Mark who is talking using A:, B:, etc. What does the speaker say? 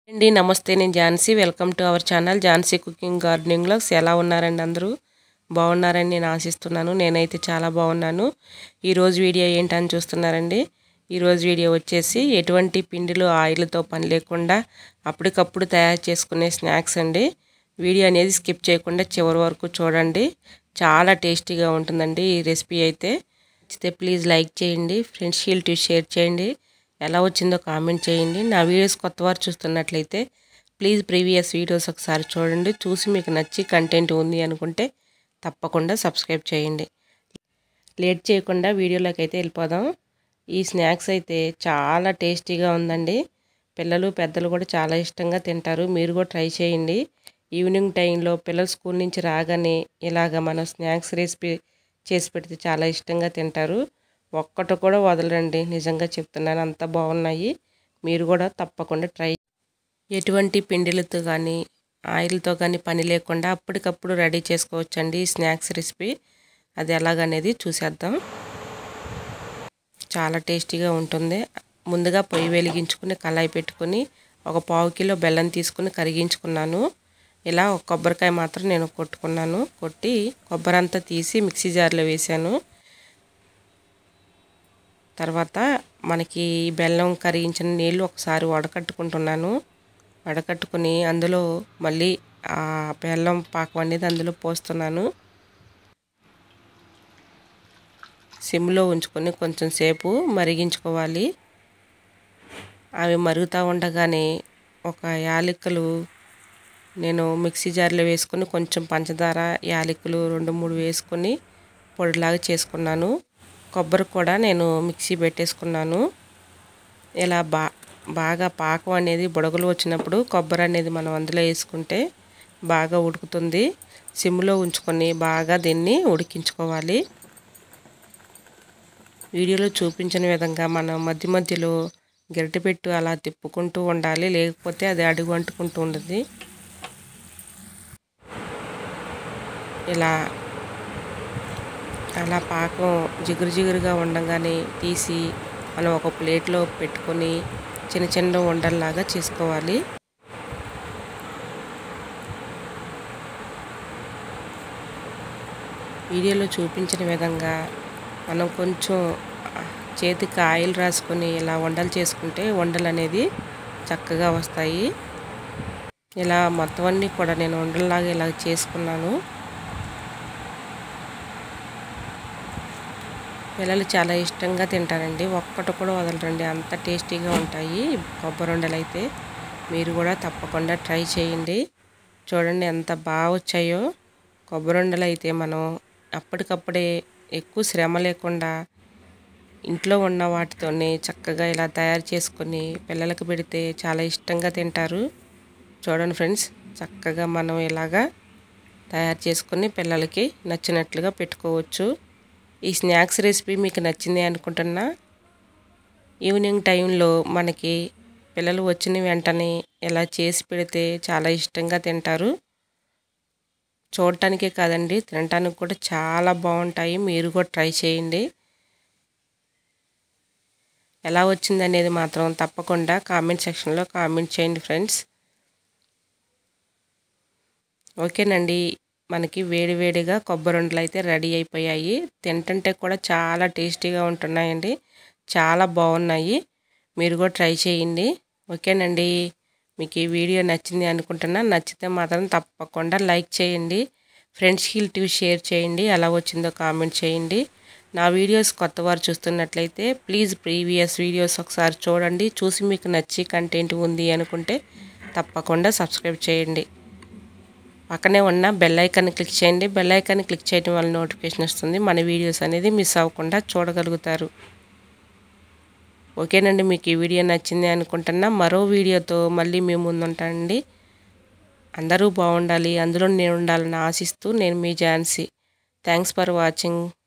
A: అండి నమస్తే నేను Jhansi welcome to our channel Jhansi cooking gardening vlogs ఎలా ఉన్నారండి అందరూ బాగున్నారని నేను ఆశిస్తున్నాను నేనైతే చాలా బాగున్నాను ఈరోజు వీడియో ఏంటని చూస్తున్నారండి ఈరోజు వీడియో వచ్చేసి ఎటువంటి పిండిలు ఆయిల్తో పని లేకుండా అప్పటికప్పుడు తయారు చేసుకునే స్నాక్స్ అండి వీడియో అనేది స్కిప్ చేయకుండా చివరి వరకు చూడండి చాలా టేస్టీగా ఉంటుందండి ఈ రెసిపీ అయితే నచ్చితే ప్లీజ్ లైక్ చేయండి ఫ్రెండ్స్ టు షేర్ చేయండి ఎలా వచ్చిందో కామెంట్ చేయండి నా వీడియోస్ కొత్త వారు చూస్తున్నట్లయితే ప్లీజ్ ప్రీవియస్ వీడియోస్ ఒకసారి చూడండి చూసి మీకు నచ్చి కంటెంట్ ఉంది అనుకుంటే తప్పకుండా సబ్స్క్రైబ్ చేయండి లేట్ చేయకుండా వీడియోలోకి అయితే వెళ్ళిపోదాం ఈ స్నాక్స్ అయితే చాలా టేస్టీగా ఉందండి పిల్లలు పెద్దలు కూడా చాలా ఇష్టంగా తింటారు మీరు కూడా ట్రై చేయండి ఈవినింగ్ టైంలో పిల్లలు స్కూల్ నుంచి రాగానే ఇలాగ మనం స్నాక్స్ రెసిపీ చేసి పెడితే చాలా ఇష్టంగా తింటారు ఒక్కటి కూడా వదలరండి నిజంగా చెప్తున్నాను అంత బాగున్నాయి మీరు కూడా తప్పకుండా ట్రై ఎటువంటి పిండిలతో కానీ ఆయిల్తో కానీ పని లేకుండా అప్పటికప్పుడు రెడీ చేసుకోవచ్చండి ఈ స్నాక్స్ రెసిపీ అది ఎలాగనేది చూసేద్దాం చాలా టేస్టీగా ఉంటుంది ముందుగా పొయ్యి వెలిగించుకుని కళాయి పెట్టుకుని ఒక పావు కిలో బెల్లం తీసుకుని కరిగించుకున్నాను ఇలా ఒక కొబ్బరికాయ మాత్రం నేను కొట్టుకున్నాను కొట్టి కొబ్బరి అంతా తీసి మిక్సీ జార్లో వేసాను తర్వాత మనకి బెల్లం కరిగించిన నీళ్ళు ఒకసారి వడకట్టుకుంటున్నాను వడకట్టుకుని అందులో మళ్ళీ ఆ బెల్లం పాకం అనేది అందులో పోస్తున్నాను సిమ్లో ఉంచుకొని కొంచెం సేపు మరిగించుకోవాలి అవి మరుగుతూ ఉండగానే ఒక యాలకులు నేను మిక్సీ జార్లో వేసుకొని కొంచెం పంచదార యాలకులు రెండు మూడు వేసుకొని పొడిలాగా చేసుకున్నాను కొబ్బరి కూడా నేను మిక్సీ పెట్టేసుకున్నాను ఇలా బా బాగా పాకం అనేది బుడగలు వచ్చినప్పుడు కొబ్బరి అనేది మనం అందులో వేసుకుంటే బాగా ఉడుకుతుంది సిమ్లో ఉంచుకొని బాగా దీన్ని ఉడికించుకోవాలి వీడియోలో చూపించిన విధంగా మనం మధ్య మధ్యలో గరిటె పెట్టు అలా తిప్పుకుంటూ ఉండాలి లేకపోతే అది అడుగు అంటుకుంటూ ఉంటుంది ఇలా అలా పాకం జిగురు జిగురుగా ఉండగానే తీసి మనం ఒక ప్లేట్లో పెట్టుకొని చిన్న చిన్న ఉండల్లాగా చేసుకోవాలి వీడియోలో చూపించిన విధంగా మనం కొంచెం చేతికి ఆయిల్ రాసుకొని ఇలా వండలు చేసుకుంటే వండలు అనేది చక్కగా వస్తాయి ఇలా మొత్తం అన్నీ కూడా నేను వండల్లాగా ఇలా చేసుకున్నాను పిల్లలు చాలా ఇష్టంగా తింటారండి ఒక్కటి కూడా వదలరండి అంత టేస్టీగా ఉంటాయి కొబ్బరి ఉండలు అయితే మీరు కూడా తప్పకుండా ట్రై చేయండి చూడండి ఎంత బాగా వచ్చాయో కొబ్బరి ఉండలు అయితే మనం అప్పటికప్పుడే ఎక్కువ శ్రమ లేకుండా ఇంట్లో ఉన్న వాటితోనే చక్కగా ఇలా తయారు చేసుకొని పిల్లలకు పెడితే చాలా ఇష్టంగా తింటారు చూడండి ఫ్రెండ్స్ చక్కగా మనం ఇలాగా తయారు చేసుకొని పిల్లలకి నచ్చినట్లుగా పెట్టుకోవచ్చు ఈ స్నాక్స్ రెసిపీ మీకు నచ్చింది అనుకుంటున్నా ఈవినింగ్ టైంలో మనకి పిల్లలు వచ్చిన వెంటనే ఇలా చేసి పెడితే చాలా ఇష్టంగా తింటారు చూడటానికే కాదండి తినటానికి కూడా చాలా బాగుంటాయి మీరు కూడా ట్రై చేయండి ఎలా వచ్చింది అనేది మాత్రం తప్పకుండా కామెంట్ సెక్షన్లో కామెంట్ చేయండి ఫ్రెండ్స్ ఓకేనండి మనకి వేడివేడిగా కొబ్బరి ఉండలు అయితే రెడీ అయిపోయాయి తింటుంటే కూడా చాలా టేస్టీగా ఉంటున్నాయండి చాలా బాగున్నాయి మీరు కూడా ట్రై చేయండి ఓకేనండి మీకు ఈ వీడియో నచ్చింది అనుకుంటున్నా నచ్చితే మాత్రం తప్పకుండా లైక్ చేయండి ఫ్రెండ్స్కి టీవీ షేర్ చేయండి ఎలా వచ్చిందో కామెంట్ చేయండి నా వీడియోస్ కొత్త వారు చూస్తున్నట్లయితే ప్లీజ్ ప్రీవియస్ వీడియోస్ ఒకసారి చూడండి చూసి మీకు నచ్చి కంటెంట్ ఉంది అనుకుంటే తప్పకుండా సబ్స్క్రైబ్ చేయండి పక్కనే ఉన్న బెల్ ఐకాన్ని క్లిక్ చేయండి బెల్ ఐకాన్ని క్లిక్ చేయడం వల్ల నోటిఫికేషన్ వస్తుంది మన వీడియోస్ అనేది మిస్ అవ్వకుండా చూడగలుగుతారు ఓకేనండి మీకు ఈ వీడియో నచ్చింది అనుకుంటున్నా మరో వీడియోతో మళ్ళీ మేము ముందుంటానండి అందరూ బాగుండాలి అందులో నేను ఉండాలని ఆశిస్తూ నేను మీ ఝాన్సీ థ్యాంక్స్ ఫర్ వాచింగ్